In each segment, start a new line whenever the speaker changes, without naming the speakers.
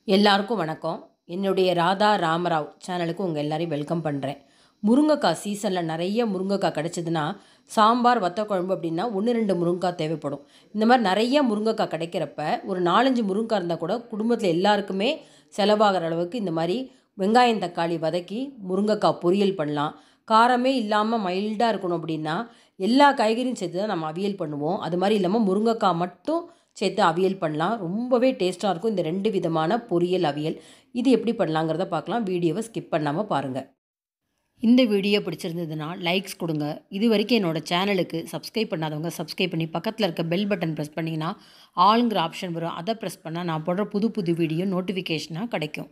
எல்லாருக்கும் வணக்கம் என்னுடைய ராதா ராமராவ் சேனலுக்கு உங்கள் எல்லாரையும் வெல்கம் பண்ணுறேன் முருங்கைக்காய் சீசனில் நிறைய முருங்கைக்காய் கிடச்சிதுன்னா சாம்பார் வத்த குழம்பு அப்படின்னா ஒன்று ரெண்டு முருங்கைக்காய் தேவைப்படும் இந்த மாதிரி நிறைய முருங்கைக்காய் கிடைக்கிறப்ப ஒரு நாலஞ்சு முருங்கைக்காய் இருந்தால் கூட குடும்பத்தில் எல்லாருக்குமே செலவாகிற அளவுக்கு இந்த மாதிரி வெங்காயம் தக்காளி வதக்கி முருங்கைக்காய் பொரியல் பண்ணலாம் காரமே இல்லாமல் மைல்டாக இருக்கணும் அப்படின்னா எல்லா காய்கறியும் சேர்த்து தான் நம்ம அவியல் பண்ணுவோம் அது மாதிரி இல்லாமல் முருங்கைக்காய் மட்டும் சேர்த்து அவியல் பண்ணலாம் ரொம்பவே டேஸ்ட்டாக இருக்கும் இந்த ரெண்டு விதமான பொரியல் அவியல் இது எப்படி பண்ணலாங்கிறத பார்க்கலாம் வீடியோவை ஸ்கிப் பண்ணாமல் பாருங்கள் இந்த வீடியோ பிடிச்சிருந்ததுன்னா லைக்ஸ் கொடுங்க இது வரைக்கும் என்னோடய சேனலுக்கு சப்ஸ்கிரைப் பண்ணாதவங்க சப்ஸ்கிரைப் பண்ணி பக்கத்தில் இருக்க பெல் பட்டன் ப்ரெஸ் பண்ணிங்கன்னா ஆளுங்கிற ஆப்ஷன் வரும் அதை ப்ரெஸ் பண்ணால் நான் போடுற புது புது வீடியோ நோட்டிஃபிகேஷனாக கிடைக்கும்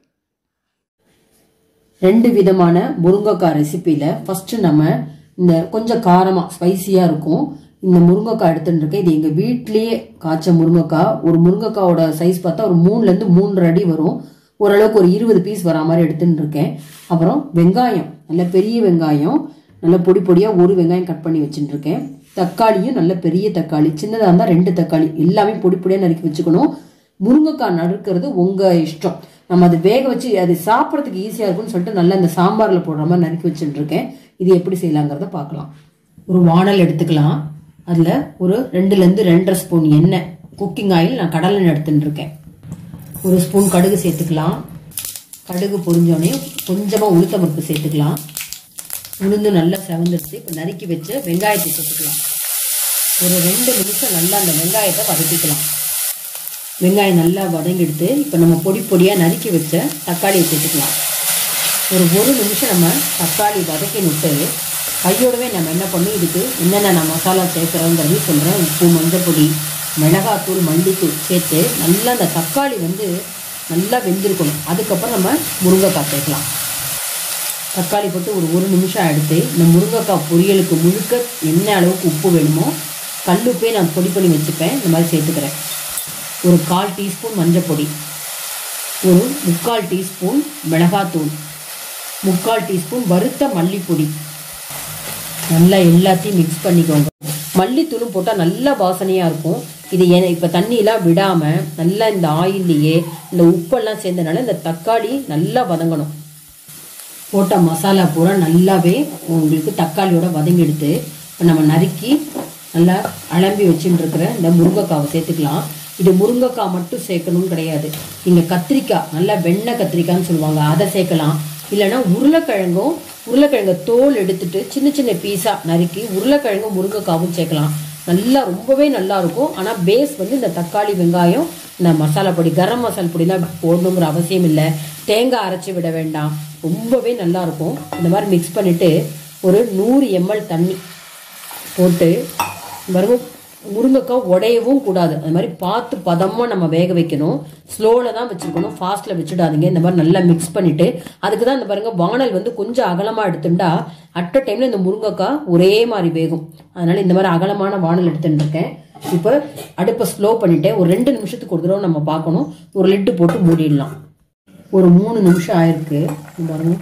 ரெண்டு விதமான முருங்கைக்காய் ரெசிப்பியில் ஃபஸ்ட்டு நம்ம இந்த கொஞ்சம் காரமாக ஸ்பைசியாக இருக்கும் இந்த முருங்கைக்காய் எடுத்துட்டு இருக்கேன் இது எங்கள் வீட்லேயே காய்ச்ச முருங்கைக்காய் ஒரு முருங்கைக்காயோட சைஸ் பார்த்தா ஒரு மூணுலேருந்து மூன்றரை அடி வரும் ஓரளவுக்கு ஒரு இருபது பீஸ் வரா மாதிரி எடுத்துட்டு இருக்கேன் அப்புறம் வெங்காயம் நல்ல பெரிய வெங்காயம் நல்ல பொடி பொடியாக ஒரு வெங்காயம் கட் பண்ணி வச்சுட்டு இருக்கேன் தக்காளியும் நல்ல பெரிய தக்காளி சின்னதாக இருந்தால் ரெண்டு தக்காளி எல்லாமே பொடி பொடியாக நறுக்கி வச்சுக்கணும் முருங்கைக்காய் நறுக்கிறது உங்கள் இஷ்டம் நம்ம அதை வேக வச்சு அது சாப்பிட்றதுக்கு ஈஸியாக இருக்கும்னு சொல்லிட்டு நல்லா இந்த சாம்பாரில் போடுற மாதிரி நறுக்கி வச்சுட்டு இருக்கேன் இது எப்படி செய்யலாங்கிறத பார்க்கலாம் ஒரு வானல் எடுத்துக்கலாம் அதில் ஒரு ரெண்டுலேருந்து ரெண்டரை ஸ்பூன் எண்ணெய் குக்கிங் ஆயில் நான் கடலெண்ணெய் எடுத்துட்டு இருக்கேன் ஒரு ஸ்பூன் கடுகு சேர்த்துக்கலாம் கடுகு பொரிஞ்சோடனே கொஞ்சமாக உளுத்த பருப்பு சேர்த்துக்கலாம் உளுந்து நல்லா செவந்துருச்சு இப்போ நறுக்கி வச்ச வெங்காயத்தை சேர்த்துக்கலாம் ஒரு ரெண்டு நிமிஷம் நல்லா அந்த வெங்காயத்தை வதக்கிக்கலாம் வெங்காயம் நல்லா வதங்கிடுத்து இப்போ நம்ம பொடி பொடியாக நறுக்கி வச்ச தக்காளியை சேர்த்துக்கலாம் ஒரு ஒரு நிமிஷம் நம்ம தக்காளி வதக்கி விட்டு கையோடவே நம்ம என்ன பண்ணி இதுக்கு என்னென்ன நான் மசாலா சேர்க்குறோங்கிறது சொல்கிறேன் உப்பு மஞ்சள் பொடி மிளகாத்தூள் மல்லித்தூள் சேர்த்து நல்லா அந்த தக்காளி வந்து நல்லா வெந்திருக்கணும் அதுக்கப்புறம் நம்ம முருங்கைக்காய் சேர்க்கலாம் தக்காளி போட்டு ஒரு ஒரு நிமிஷம் எடுத்து இந்த முருங்கைக்காய் பொரியலுக்கு முழுக்க என்ன அளவுக்கு உப்பு வேணுமோ கல்லுப்பே நான் பொடி பண்ணி வச்சுப்பேன் இந்த மாதிரி சேர்த்துக்கிறேன் ஒரு கால் டீஸ்பூன் மஞ்சள் பொடி ஒரு முக்கால் டீஸ்பூன் மிளகாத்தூள் முக்கால் டீஸ்பூன் வறுத்த மல்லிப்பொடி நல்லா எல்லாத்தையும் மிக்ஸ் பண்ணிக்கோங்க மல்லித்தூளும் போட்டால் நல்லா வாசனையாக இருக்கும் இது ஏன்னா இப்போ தண்ணியெலாம் விடாமல் நல்லா இந்த ஆயில்லையே இந்த உப்பெல்லாம் சேர்ந்தனால இந்த தக்காளி நல்லா வதங்கணும் போட்ட மசாலா பூரா நல்லாவே உங்களுக்கு தக்காளியோட வதங்கிடுத்து இப்போ நம்ம நறுக்கி நல்லா அலம்பி வச்சுட்டு இருக்கிற இந்த முருங்கைக்காவை சேர்த்துக்கலாம் இது முருங்கைக்காய் மட்டும் சேர்க்கணும்னு கிடையாது நீங்கள் கத்திரிக்காய் நல்லா வெண்ணெய் கத்திரிக்காய்னு சொல்லுவாங்க அதை சேர்க்கலாம் இல்லைன்னா உருளைக்கிழங்கும் உருளைக்கிழங்க தோல் எடுத்துட்டு சின்ன சின்ன பீஸாக நறுக்கி உருளைக்கிழங்கும் முருங்கைக்காவும் சேர்க்கலாம் நல்லா ரொம்பவே நல்லா இருக்கும் ஆனால் பேஸ் வந்து இந்த தக்காளி வெங்காயம் இந்த மசாலா பொடி கரம் மசாலா பொடிலாம் போடணுங்கிற அவசியம் இல்லை தேங்காய் அரைச்சி விட வேண்டாம் ரொம்பவே நல்லா இருக்கும் இந்த மாதிரி மிக்ஸ் பண்ணிவிட்டு ஒரு நூறு எம்எல் தண்ணி போட்டு பாருங்க முருங்கைக்காய் உடையவும் கூடாது அது மாதிரி பார்த்து பதமாக நம்ம வேக வைக்கணும் ஸ்லோவில் தான் வச்சுருக்கணும் ஃபாஸ்ட்டில் வச்சுடாதீங்க இந்த மாதிரி நல்லா மிக்ஸ் பண்ணிவிட்டு அதுக்கு தான் இந்த பாருங்க வானல் வந்து கொஞ்சம் அகலமாக எடுத்துட்டா அட் அ டைமில் இந்த முருங்கைக்காய் ஒரே மாதிரி வேகும் அதனால் இந்த மாதிரி அகலமான வானல் எடுத்துட்டு இருக்கேன் இப்போ அடுப்பை ஸ்லோ பண்ணிவிட்டு ஒரு ரெண்டு நிமிஷத்துக்கு ஒரு தடவை நம்ம பார்க்கணும் ஒரு லிட்டு போட்டு மூடிடலாம் ஒரு மூணு நிமிஷம் ஆயிருக்கு பாருங்க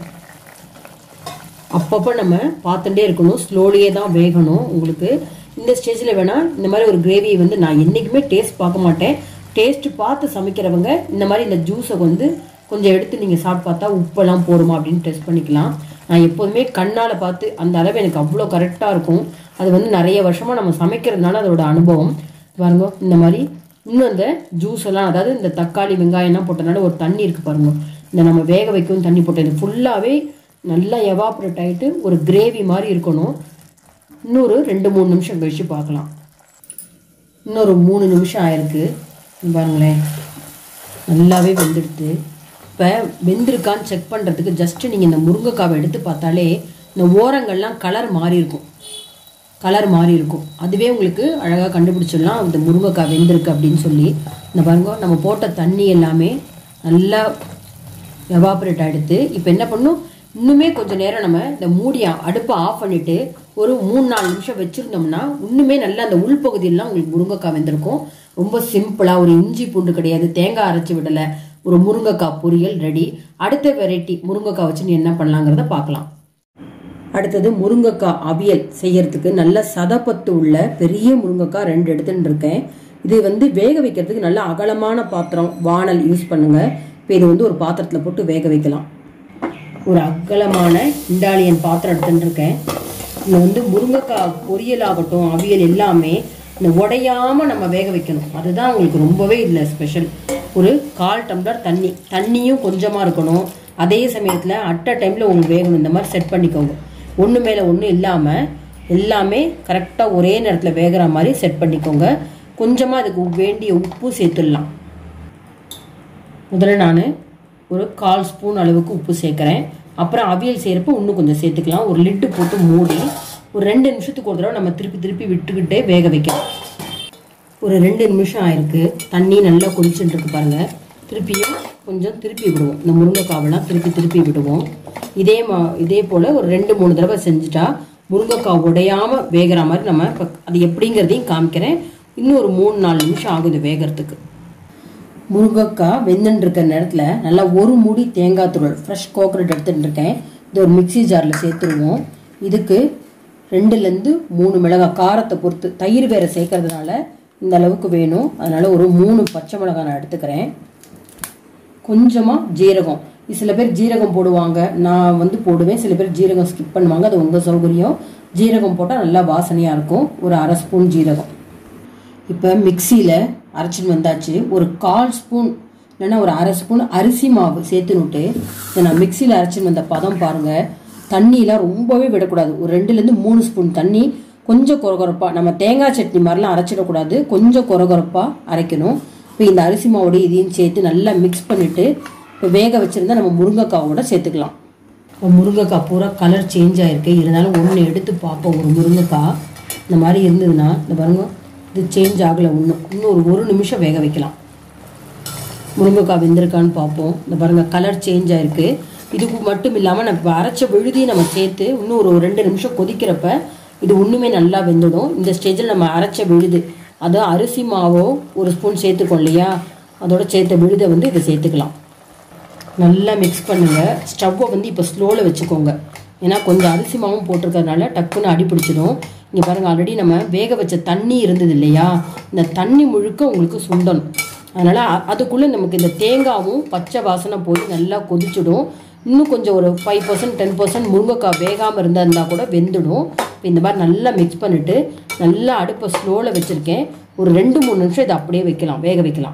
அப்பப்போ நம்ம பார்த்துட்டே இருக்கணும் ஸ்லோலியே தான் வேகணும் உங்களுக்கு இந்த ஸ்டேஜில் வேணால் இந்த மாதிரி ஒரு கிரேவியை வந்து நான் என்றைக்குமே டேஸ்ட் பார்க்க மாட்டேன் டேஸ்ட் பார்த்து சமைக்கிறவங்க இந்த மாதிரி இந்த ஜூஸை வந்து கொஞ்சம் எடுத்து நீங்கள் சாப்பிட்டு பார்த்தா உப்பெல்லாம் போடுமா அப்படின்னு டெஸ்ட் பண்ணிக்கலாம் நான் எப்போதுமே கண்ணால் பார்த்து அந்த அளவு எனக்கு அவ்வளோ கரெக்டாக இருக்கும் அது வந்து நிறைய வருஷமாக நம்ம சமைக்கிறதுனால அதோட அனுபவம் பாருங்க இந்த மாதிரி இன்னும் அந்த ஜூஸ் எல்லாம் அதாவது இந்த தக்காளி வெங்காயம்லாம் போட்டனால ஒரு தண்ணி இருக்குது பாருங்க இந்த நம்ம வேக வைக்கவும் தண்ணி போட்டது ஃபுல்லாகவே நல்லா எவாப்ரேட் ஆகிட்டு ஒரு கிரேவி மாதிரி இருக்கணும் இன்னொரு ரெண்டு மூணு நிமிஷம் கழித்து பார்க்கலாம் இன்னொரு மூணு நிமிஷம் ஆயிருக்கு பாருங்களேன் நல்லாவே வெந்துடுத்து இப்போ வெந்திருக்கான்னு செக் பண்ணுறதுக்கு ஜஸ்ட்டு நீங்கள் இந்த முருங்கைக்காவை எடுத்து பார்த்தாலே இந்த ஓரங்கள்லாம் கலர் மாறி இருக்கும் கலர் மாறி இருக்கும் அதுவே உங்களுக்கு அழகாக கண்டுபிடிச்சிடலாம் இந்த முருங்கைக்காய் வெந்திருக்கு அப்படின்னு சொல்லி இந்த பாருங்க நம்ம போட்ட தண்ணி எல்லாமே நல்லா எவாப்ரேட் ஆகிடுது இப்போ என்ன பண்ணும் இன்னுமே கொஞ்சம் நேரம் நம்ம இந்த மூடியை அடுப்பை ஆஃப் பண்ணிவிட்டு ஒரு மூணு நாலு நிமிஷம் வச்சுருந்தோம்னா இன்னுமே நல்லா அந்த உள்பகுதியெல்லாம் உங்களுக்கு முருங்கைக்காய் வெந்திருக்கும் ரொம்ப சிம்பிளாக ஒரு இஞ்சி பூண்டு கிடையாது தேங்காய் அரைச்சி விடலை ஒரு முருங்கைக்காய் பொரியல் ரெடி அடுத்த வெரைட்டி முருங்கைக்காய் வச்சு நீ என்ன பண்ணலாங்கிறத பார்க்கலாம் அடுத்தது முருங்கைக்காய் அவியல் செய்யறதுக்கு நல்ல சதப்பத்து உள்ள பெரிய முருங்கைக்காய் ரெண்டு எடுத்துட்டு இருக்கேன் இது வந்து வேக வைக்கிறதுக்கு நல்ல அகலமான பாத்திரம் வானல் யூஸ் பண்ணுங்க இப்போ இது வந்து ஒரு பாத்திரத்தில் போட்டு வேக வைக்கலாம் ஒரு அகலமான இண்டாலியன் பாத்திரம் எடுத்துட்டுருக்கேன் இதில் வந்து முருங்கைக்காய் பொரியல் ஆகட்டும் அவியல் எல்லாமே இந்த உடையாம நம்ம வேக வைக்கணும் அதுதான் உங்களுக்கு ரொம்பவே இதில் ஸ்பெஷல் ஒரு கால் டம்ளர் தண்ணி தண்ணியும் கொஞ்சமாக இருக்கணும் அதே சமயத்தில் அட் அ டைமில் உங்களுக்கு வேகணும் இந்த மாதிரி செட் பண்ணிக்கோங்க ஒன்று மேலே ஒன்று இல்லாமல் எல்லாமே கரெக்டாக ஒரே நேரத்தில் வேகிற மாதிரி செட் பண்ணிக்கோங்க கொஞ்சமாக அதுக்கு வேண்டிய உப்பு சேர்த்துடலாம் முதல்ல நான் ஒரு கால் ஸ்பூன் அளவுக்கு உப்பு சேர்க்குறேன் அப்புறம் அவியல் செய்கிறப்ப இன்னும் கொஞ்சம் சேர்த்துக்கலாம் ஒரு லிட்டு போட்டு மூடி ஒரு ரெண்டு நிமிஷத்துக்கு ஒரு தடவை நம்ம திருப்பி திருப்பி விட்டுக்கிட்டே வேக வைக்கலாம் ஒரு ரெண்டு நிமிஷம் ஆயிருக்கு தண்ணி நல்லா கொதிச்சுட்டு இருக்கு பாருங்க திருப்பியும் கொஞ்சம் திருப்பி விடுவோம் இந்த முருங்கைக்காவெல்லாம் திருப்பி திருப்பி விடுவோம் இதே மா இதே போல் ஒரு ரெண்டு மூணு தடவை செஞ்சுட்டா முருங்கைக்காய் உடையாமல் வேகிற மாதிரி நம்ம இப்போ அது எப்படிங்கிறதையும் காமிக்கிறேன் இன்னும் ஒரு மூணு நாலு நிமிஷம் ஆகுது வேகிறதுக்கு முருங்கைக்காய் வெந்துட்டு இருக்க நேரத்தில் நல்லா ஒரு முடி தேங்காய் துருள் ஃப்ரெஷ் கோகனட் எடுத்துட்டு இருக்கேன் இது ஒரு மிக்ஸி ஜாரில் சேர்த்துருவோம் இதுக்கு ரெண்டுலேருந்து மூணு மிளகாய் காரத்தை பொறுத்து தயிர் வேற சேர்க்கறதுனால இந்த அளவுக்கு வேணும் அதனால ஒரு மூணு பச்சை மிளகாய் நான் எடுத்துக்கிறேன் கொஞ்சமாக ஜீரகம் சில பேர் ஜீரகம் போடுவாங்க நான் வந்து போடுவேன் சில பேர் ஜீரகம் ஸ்கிப் பண்ணுவாங்க அது உங்கள் சௌகரியம் ஜீரகம் போட்டால் நல்லா வாசனையாக இருக்கும் ஒரு அரை ஸ்பூன் ஜீரகம் இப்போ மிக்சியில் அரைச்சின்னு வந்தாச்சு ஒரு கால் ஸ்பூன் இல்லைன்னா ஒரு அரை ஸ்பூன் அரிசி மாவு சேர்த்துனுட்டு இதை நான் மிக்சியில் அரைச்சின்னு வந்த பதம் பாருங்கள் தண்ணியெலாம் ரொம்பவே விடக்கூடாது ஒரு ரெண்டுலேருந்து மூணு ஸ்பூன் தண்ணி கொஞ்சம் கொரகொரப்பாக நம்ம தேங்காய் சட்னி மாதிரிலாம் அரைச்சிடக்கூடாது கொஞ்சம் கொரகொரப்பாக அரைக்கணும் இப்போ இந்த அரிசி மாவோட இதையும் சேர்த்து நல்லா மிக்ஸ் பண்ணிவிட்டு இப்போ வேக வச்சுருந்தா நம்ம முருங்கைக்காவோட சேர்த்துக்கலாம் இப்போ முருங்கைக்காய் பூரா கலர் சேஞ்ச் ஆகிருக்கு இருந்தாலும் ஒன்று எடுத்து பார்ப்போம் ஒரு முருங்கைக்காய் இந்த மாதிரி இருந்ததுன்னா இந்த பாருங்க இது சேஞ்ச் ஆகலை இன்னும் இன்னும் ஒரு ஒரு நிமிஷம் வேக வைக்கலாம் முருங்கைக்காய் வெந்திருக்கான்னு பார்ப்போம் இந்த பாருங்க கலர் சேஞ்ச் ஆயிருக்கு இதுக்கு மட்டும் இல்லாமல் நம்ம அரைச்ச விழுதி நம்ம சேர்த்து இன்னும் ஒரு ரெண்டு நிமிஷம் கொதிக்கிறப்ப இது ஒன்றுமே நல்லா வெந்துடும் இந்த ஸ்டேஜில் நம்ம அரைச்ச விழுது அது அரிசி மாவோ ஒரு ஸ்பூன் சேர்த்துக்கோம் இல்லையா அதோட சேர்த்த விழுதை வந்து இதை சேர்த்துக்கலாம் நல்லா மிக்ஸ் பண்ணுங்க ஸ்டவ்வை வந்து இப்போ ஸ்லோவில் வச்சுக்கோங்க ஏன்னா கொஞ்சம் அரிசி மாவும் போட்டிருக்கறதுனால டக்குன்னு அடி பிடிச்சிடும் இங்கே பாருங்கள் ஆல்ரெடி நம்ம வேக வச்ச தண்ணி இருந்தது இல்லையா இந்த தண்ணி முழுக்க உங்களுக்கு சுண்டணும் அதனால் அதுக்குள்ளே நமக்கு இந்த தேங்காவும் பச்சை வாசனை போய் நல்லா கொதிச்சிடும் இன்னும் கொஞ்சம் ஒரு ஃபைவ் பர்சன்ட் டென் பர்சன்ட் முருங்கைக்காய் வேகாமல் இருந்தால் இருந்தால் கூட வெந்துடும் இப்போ இந்த மாதிரி நல்லா மிக்ஸ் பண்ணிவிட்டு நல்லா அடுப்பை ஸ்லோவில் வச்சுருக்கேன் ஒரு ரெண்டு மூணு நிமிஷம் இதை அப்படியே வைக்கலாம் வேக வைக்கலாம்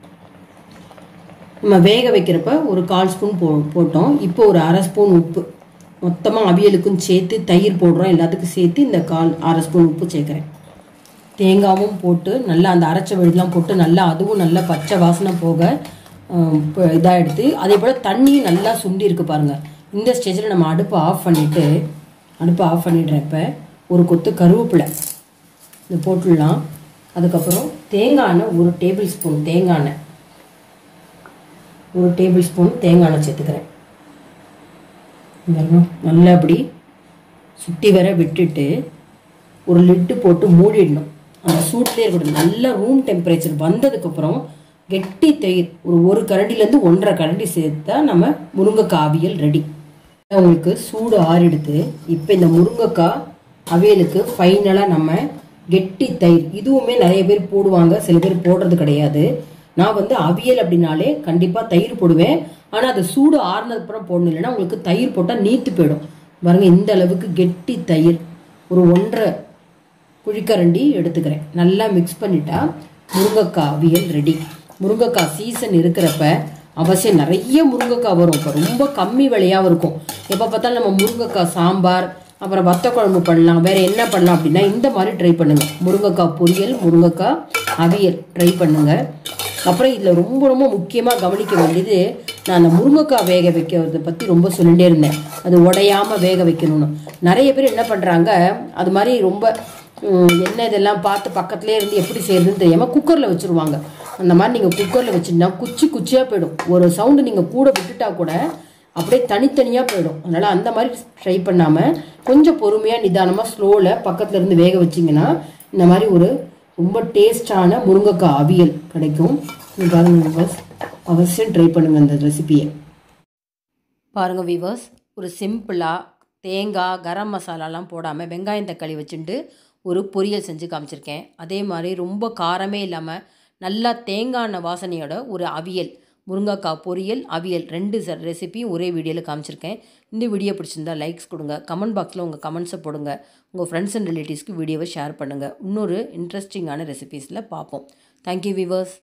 நம்ம வேக வைக்கிறப்ப ஒரு கால் ஸ்பூன் போ போட்டோம் இப்போ ஒரு அரை ஸ்பூன் உப்பு மொத்தமாக அவியலுக்கும் சேர்த்து தயிர் போடுறோம் எல்லாத்துக்கும் சேர்த்து இந்த கால் அரை ஸ்பூன் உப்பு சேர்க்குறேன் தேங்காவும் போட்டு நல்லா அந்த அரைச்ச விழுதெலாம் போட்டு நல்லா அதுவும் நல்லா பச்சை வாசனை போக இதாக எடுத்து அதே போல் தண்ணியும் நல்லா சுண்டி இருக்கு பாருங்கள் இந்த ஸ்டேஜில் நம்ம அடுப்பை ஆஃப் பண்ணிவிட்டு அடுப்பை ஆஃப் பண்ணிடுறப்ப ஒரு கொத்து கருவேப்பிலை இது போட்டுடலாம் அதுக்கப்புறம் தேங்காய் எண்ணெய் ஒரு டேபிள் ஸ்பூன் தேங்காய் எண்ணெய் ஒரு டேபிள் ஸ்பூன் தேங்காய் எண்ணெய் சேர்த்துக்கிறேன் நல்லா அப்படி சுட்டி வர விட்டுட்டு ஒரு லிட்டு போட்டு மூடிடணும் அந்த சூட்லேயே இருக்கட்டும் நல்ல ரூம் டெம்பரேச்சர் வந்ததுக்கப்புறம் கெட்டி தயிர் ஒரு ஒரு கரண்டிலேருந்து ஒன்றரை கரண்டி சேர்த்தா நம்ம முருங்கைக்காய் அவியல் ரெடி உங்களுக்கு சூடு ஆறிடுத்து இப்போ இந்த முருங்கைக்காய் அவியலுக்கு ஃபைனலாக நம்ம கெட்டி தயிர் இதுவுமே நிறைய பேர் போடுவாங்க சில பேர் போடுறது கிடையாது நான் வந்து அவியல் அப்படின்னாலே கண்டிப்பாக தயிர் போடுவேன் ஆனால் அது சூடு ஆறுனதுக்கப்புறம் போடணும் இல்லைன்னா உங்களுக்கு தயிர் போட்டால் நீத்து போயிடும் பாருங்க இந்த அளவுக்கு கெட்டி தயிர் ஒரு ஒன்றரை குழிக்கரண்டி எடுத்துக்கிறேன் நல்லா மிக்ஸ் பண்ணிட்டா முருங்கைக்காய் அவியல் ரெடி முருங்கைக்காய் சீசன் இருக்கிறப்ப அவசியம் நிறைய முருங்கைக்காய் வரும் இப்போ ரொம்ப கம்மி விலையாகவும் இருக்கும் எப்போ பார்த்தாலும் நம்ம முருங்கைக்காய் சாம்பார் அப்புறம் வத்த குழம்பு பண்ணலாம் வேற என்ன பண்ணலாம் அப்படின்னா இந்த மாதிரி ட்ரை பண்ணுங்க முருங்கைக்காய் பொரியல் முருங்கைக்காய் அவியல் ட்ரை பண்ணுங்க அப்புறம் இதில் ரொம்ப ரொம்ப முக்கியமாக கவனிக்க வேண்டியது நான் அந்த முருங்கைக்காய் வேக வைக்கிறத பற்றி ரொம்ப சொல்லிகிட்டே இருந்தேன் அது உடையாம வேக வைக்கணும்னு நிறைய பேர் என்ன பண்ணுறாங்க அது மாதிரி ரொம்ப உம், என்ன இதெல்லாம் பார்த்து பக்கத்துலேயே இருந்து எப்படி செய்யறதுன்னு தெரியாமல் குக்கரில் வச்சுருவாங்க அந்த மாதிரி நீங்கள் குக்கரில் வச்சுருந்தா குச்சி குச்சியாக போயிடும் ஒரு சவுண்டு நீங்கள் கூட விட்டுட்டா கூட அப்படியே தனித்தனியாக போயிடும் அதனால் அந்த மாதிரி ட்ரை பண்ணாமல் கொஞ்சம் பொறுமையாக நிதானமாக ஸ்லோவில் பக்கத்தில் இருந்து வேக வச்சிங்கன்னா இந்த மாதிரி ஒரு ரொம்ப டேஸ்டான முருங்கைக்காய் அவியல் கிடைக்கும் இது பாருங்க விவர்ஸ் அவசியம் ட்ரை பண்ணுங்க இந்த ரெசிபியை பாருங்க விவர்ஸ் ஒரு சிம்பிளாக தேங்காய் கரம் மசாலாலாம் போடாமல் வெங்காயம் தக்காளி வச்சுட்டு ஒரு பொரியல் செஞ்சு காமிச்சிருக்கேன் அதே மாதிரி ரொம்ப காரமே இல்லாமல் நல்லா தேங்காய் எண்ணெய் வாசனையோட ஒரு அவியல் முருங்கைக்காய் பொரியல் அவியல் ரெண்டு ரெசிபியும் ஒரே வீடியோவில் காமிச்சிருக்கேன் இந்த வீடியோ பிடிச்சிருந்தா லைக்ஸ் கொடுங்க கமெண்ட் பாக்ஸில் உங்கள் கமெண்ட்ஸை போடுங்க உங்கள் ஃப்ரெண்ட்ஸ் அண்ட் ரிலேட்டிவ்ஸ்க்கு வீடியோவை ஷேர் பண்ணுங்கள் இன்னொரு இன்ட்ரெஸ்டிங்கான ரெசிபீஸில் பார்ப்போம் தேங்க்யூ விவர்ஸ்